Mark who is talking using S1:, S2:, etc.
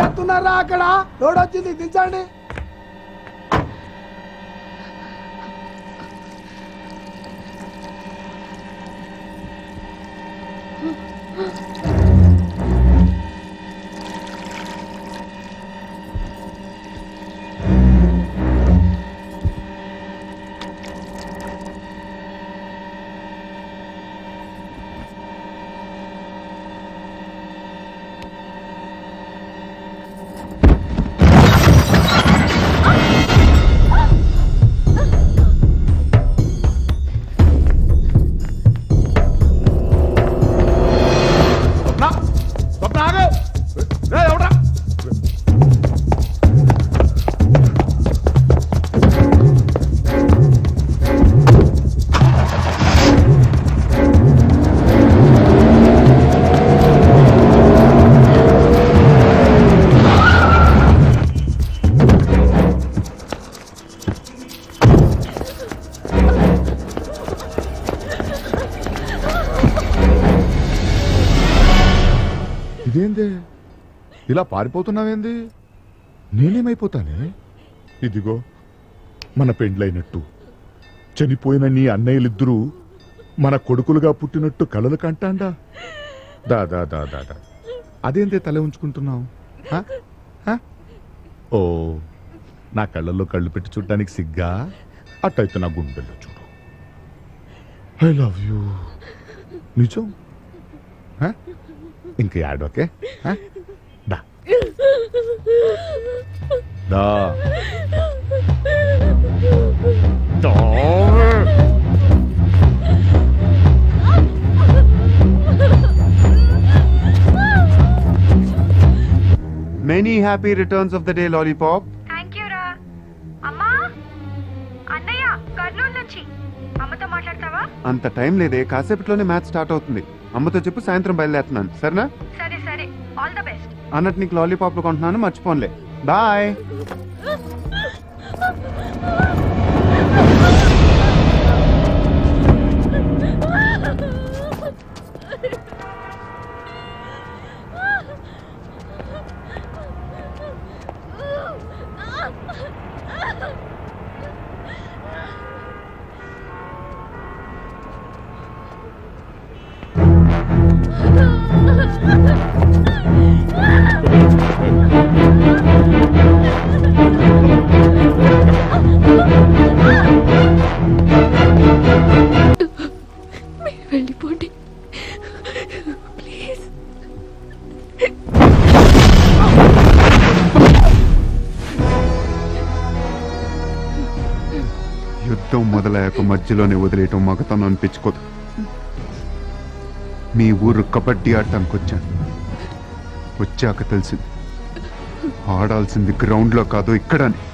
S1: చేస్తున్నారా అక్కడ లోడ్ వచ్చింది దించండి
S2: స్వప్న స్వప్న ఆగు రేయ్, ఎవడ్రా? ఇదేంది ఇలా పారిపోతున్నావేంది నేనేమైపోతానే ఇదిగో మన పెండ్లైనట్టు చనిపోయిన నీ అన్నయ్యలిద్దరూ మన కొడుకులుగా పుట్టినట్టు కలలు కంటాండా దా దా దా దా దా అదేందే తల ఉంచుకుంటున్నావు హ? హ? ఓ నా కళ్ళల్లో కళ్ళు పెట్టి చూడటానికి సిగ్గా అట్టయితే నా గుండెల్లో చూడు ఐ లవ్ యూ నిజం హ? ఇంక యాడ్ ఓకే హ? దా దా దా
S3: many happy returns of the day lollipop
S4: thank you రా అమ్మా అన్నయ్య కర్నూలు నుంచి అమ్మతో మాట్లాడతావా
S3: అంత టైం లేదే కాసేపట్లోనే మ్యాచ్ స్టార్ట్ అవుతుంది అమ్మతో చెప్పు సాయంత్రం బయలుదేరుతున్నాను సరేనా
S4: సరే సరే ఆల్ ద బెస్ట్
S3: అన్నట్టు నీకు లాలీపాప్లు కొంటున్నాను మర్చిపోన్లే బాయ్
S5: మీరు వెళ్ళిపోండి ప్లీజ్
S3: యుద్ధం మొదలయ్యాక మధ్యలోనే వదిలేయటం మగతనం అనిపించుకోదు మీ ఊరు కబడ్డీ ఆడటానికి వచ్చాను వచ్చాక తెలిసింది ఆడాల్సింది గ్రౌండ్లో కాదు ఇక్కడని